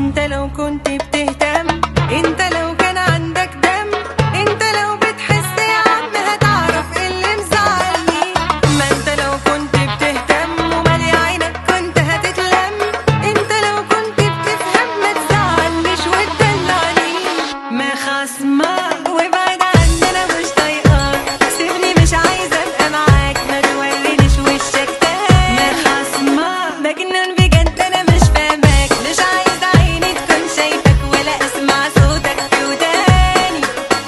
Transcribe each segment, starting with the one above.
انت لو كنت بتهتم انت لو كان عندك دم انت لو بتحس يا عم هتعرف ايه اللي مزعلني ما انت لو كنت بتهتم ومالي عينك كنت هتتلم انت لو كنت بتفهم ما تزعلنيش وتدلعني ما خصمك وابعد عني انا مش طايقاك سيبني مش عايزه ابقى معاك ما تورينيش وشك تاني ما خصمك مجنون بجد انا مش فاهماك مش عايزه عيني تكون شايفك ولا اسمع صوتك في وداني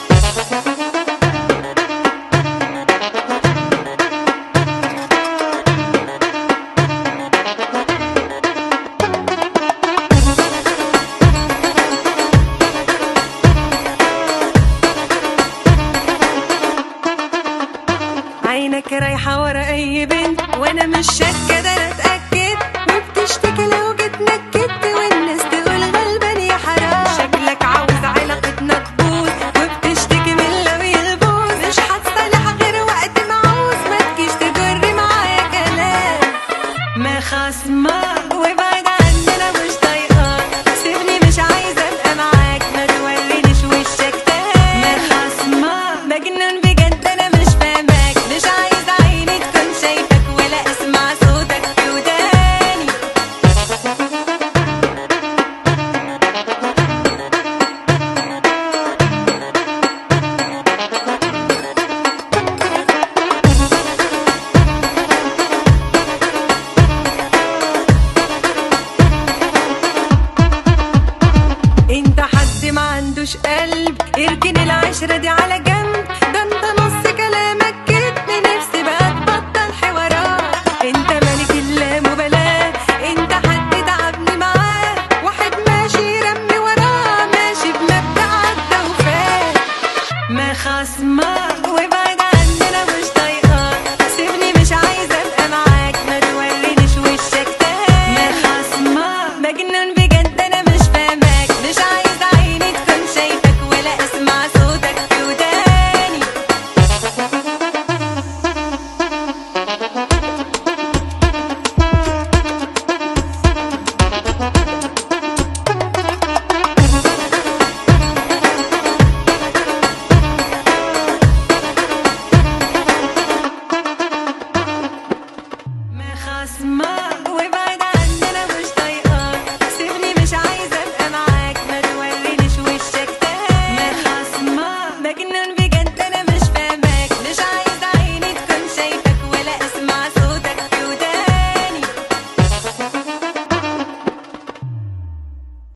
عينك رايحة ورا أي بنت وأنا مش شاكة ده أنا أتأكد وبتشتكي لو جيت نكدت والناس تقول غلبان يا حرام شكلك عاوز علاقتنا تبوظ وبتشتكي من لو يلبوظ مش هتصالح غير وقت ما عاوز ما تجيش تجري معايا كلام ما خصمك وابعد عني أنا مش طايقاك سيبني مش عايزة أبقى معاك ما تورينيش وشك تاني ما خصمك مجنون بجد أنا مش فاهماك مش عايزة عيني تكون شايفك ولا أسمع صوتك في وداني انت حد ما عندوش قلب اركن العشرة دي على جنب ده انت